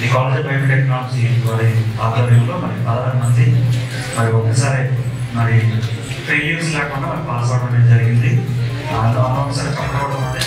ఈ college of biotechnology వారి ఆధ్వర్యంలో మరి పదహారు మంది మరి ఒకసారి మరి ఫెయిల్యూర్స్ లేకుండా మరి పాస్ అవ్వడం అనేది జరిగింది అందులో ఒకసారి పట్టుకోవడం అనేది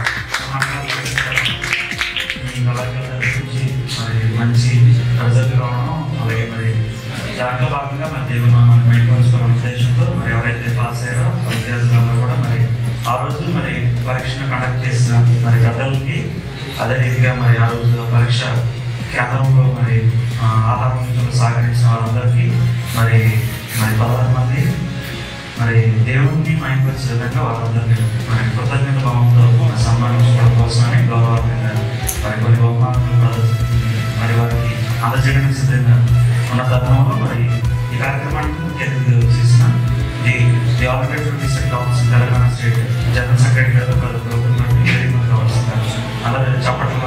ఈ కళాశాల నుంచి మరి మంచి రిజల్ట్ రావడం అలాగే మరి దాంట్లో భాగంగా మరి దేవుడు మనం మెయింటెనెన్సుకోవాలనే ఉద్దేశంతో మరి ఎవరైతే పాస్ అయ్యారో ఆ విద్యార్థులందరూ కూడా మరి ఆ రోజు మరి పరీక్షను కండక్ట్ చేసిన మరి పెద్దలకి అదే రీతిగా మరి ఆ రోజు పరీక్ష కేంద్రంలో మరి ఆ, ఆహారం విషయంలో సహకరించిన వాళ్ళందరికీ మరి మరి పదహారు మంది మరి దేవుణ్ణి మైంపరిచే విధంగా వాళ్ళందరినీ మరి కృతజ్ఞత భావంతో మరి సన్మానించుకోవడం కోసమని గౌరవంగా మరి కొన్ని బహుమానాలు ప్రదర్శించి మరి వారికి అందజేయడానికి సిద్ధంగా ఉన్న తరుణంలో మరి ఈ కార్యక్రమానికి ముఖ్య అతిథిగా చేసిన ది ది already recent office Telangana state general secretary garu ప్రభుత్వం వెరీ మచ్ కావాల్సింది అలాగే చప్పట్లు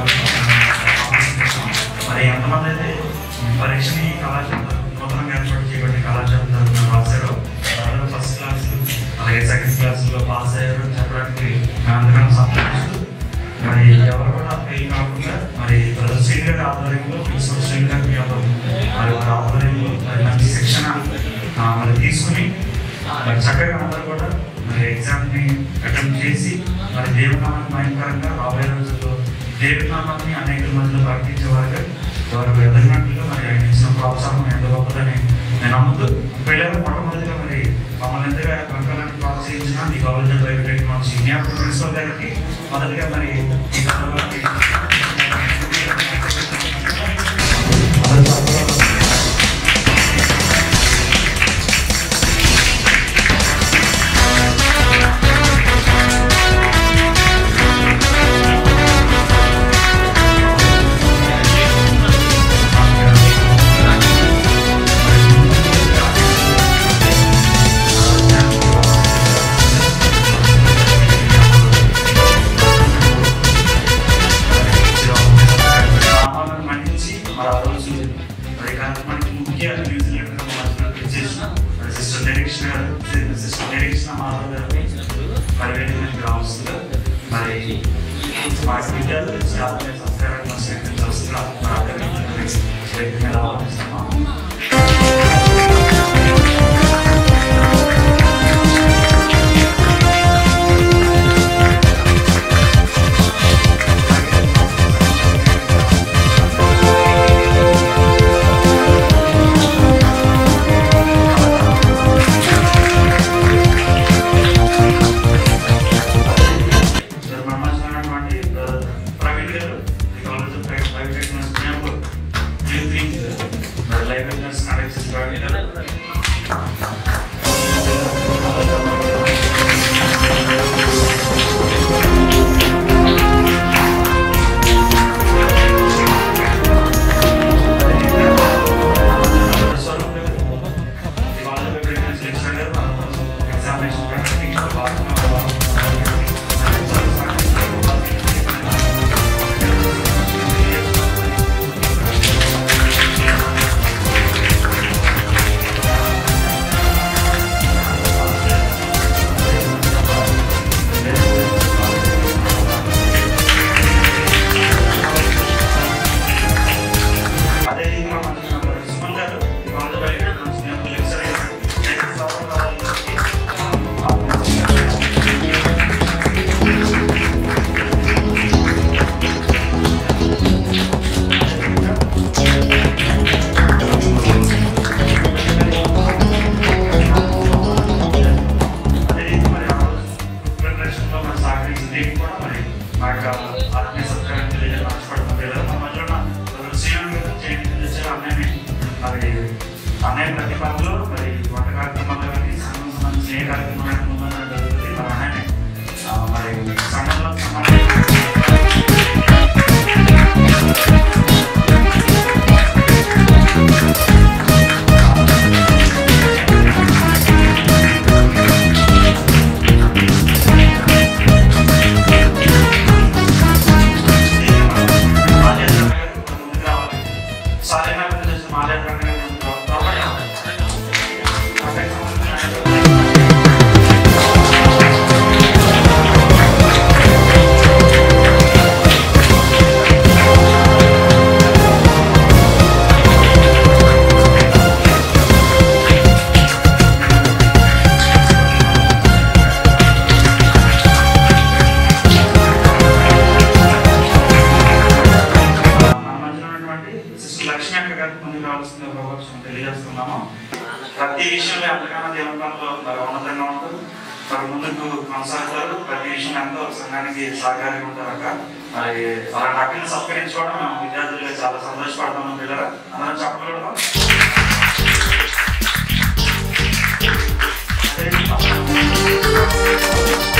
మరి ఎంతమంది అయితే పరీక్షని కళాశాల నూతనంగా ఏర్పాటు చేయబడిన కళాశాల తరఫున రాశారో అందరూ ఫస్ట్ క్లాస్ అలాగే సెకండ్ క్లాస్లో పాస్ అయ్యారు చెప్పడానికి మేమందరం సంతోషిస్తూ మరి ఎవరు కూడా ఫెయిల్ కాకుండా మరి బ్రదర్ శ్రీని గారి ఆధ్వర్యంలో ప్రిన్సిపల్ శ్రీని గారి యాదవ్ మరి వారి ఆధ్వర్యంలో మరి మంచి శిక్షణ ఆ, మరి తీసుకుని మరి చక్కగా అందరూ కూడా మరి ఎగ్జామ్ని అటెంప్ట్ చేసి మరి దేవునామాన్ని భయంకరంగా రాబోయే రోజుల్లో దేవునామాన్ని అనేక మందిలో ప్రకటించే వారుగా వారు ఎదగినట్లుగా మరి ఆయన ఇచ్చిన ప్రోత్సాహం ఎంత గొప్పదని నేను నమ్ముతూ పిల్లలు మొట్టమొదటిగా మరి మమ్మల్ని ఎంతగా వెంకలని ప్రోత్సహించిన ఈ కాలేజ్ ఆఫ్ బయోటెక్నాలజీ జ్ఞాపకం ప్రిన్సిపల్ గారికి మొదటిగా మరి ఈ సందర్భాన్ని నామాలను మన్నించి మరి ఆ రోజు మరి కార్యక్రమానికి ముఖ్య న్యూజిలాండ్ చేసిన మరి సిస్టర్ డైరెక్షన్ గారు సిస్టర్ డైరెక్షన్ మాధవ్ గారు మరి వేదికకి రావాల్సిందిగా మరి మా విద్యార్థులు చాలా సంస్కారాన్ని స్వీకరించాల్సిందిగా మరి అక్కడికి వేదిక మీద ఆహ్వానిస్తున్నాము నిర్మాణమైనటువంటి ప్రవీణ్ గారు ఈ college of private technology UP మరి లైవ్ బిజినెస్ కండక్ట్ చేసిన ప్రవీణ్ గారు స్వరూప్ గారు ఈ college of private lecturer garu examination practice అదే ఇంకా మన సుమన్ గారు ఈ కాలేజ్ బయట లెక్చరర్ గారు అదే మరి ఆ రోజు ప్రిపరేషన్లో మరి సహకరించిన టీం కూడా మరి మా యొక్క ఆత్మీయ సత్కారం తెలియజేయడం ఆశపడుతుంది పిల్లలు మా మధ్యలో ఉన్న శ్రీరామ్ గారు చేయండి చేశారు అన్నయ్యని మరి అన్నయ్య ప్రతి పనిలో మరి వంట కార్యక్రమాలు కానీ సంఘం సంబంధించిన ఏ కార్యక్రమం కానీ ముందు జరుగుతుంది మరి అన్నయ్యని ఆ, మరి సంఘంలో సంబంధించిన Thank సిస్టర్ లక్ష్మి అక్క గారికి ముందుకు రావాల్సింది ప్రభుత్వం తెలియజేస్తున్నాము ప్రతి విషయంలో ఎంతగానో దేవుని పనులు మరి ఉన్నతంగా ఉంటారు మరి ముందుకు కొనసాగుతారు ప్రతి విషయం ఎంతో సంఘానికి సహకారంగా ఉంటారు అక్క మరి అలాంటి అక్కని సత్కరించుకోవడం మేము విద్యార్థులుగా చాలా సంతోషపడతాము పిల్లలు అందరం చెప్పగలడం అదే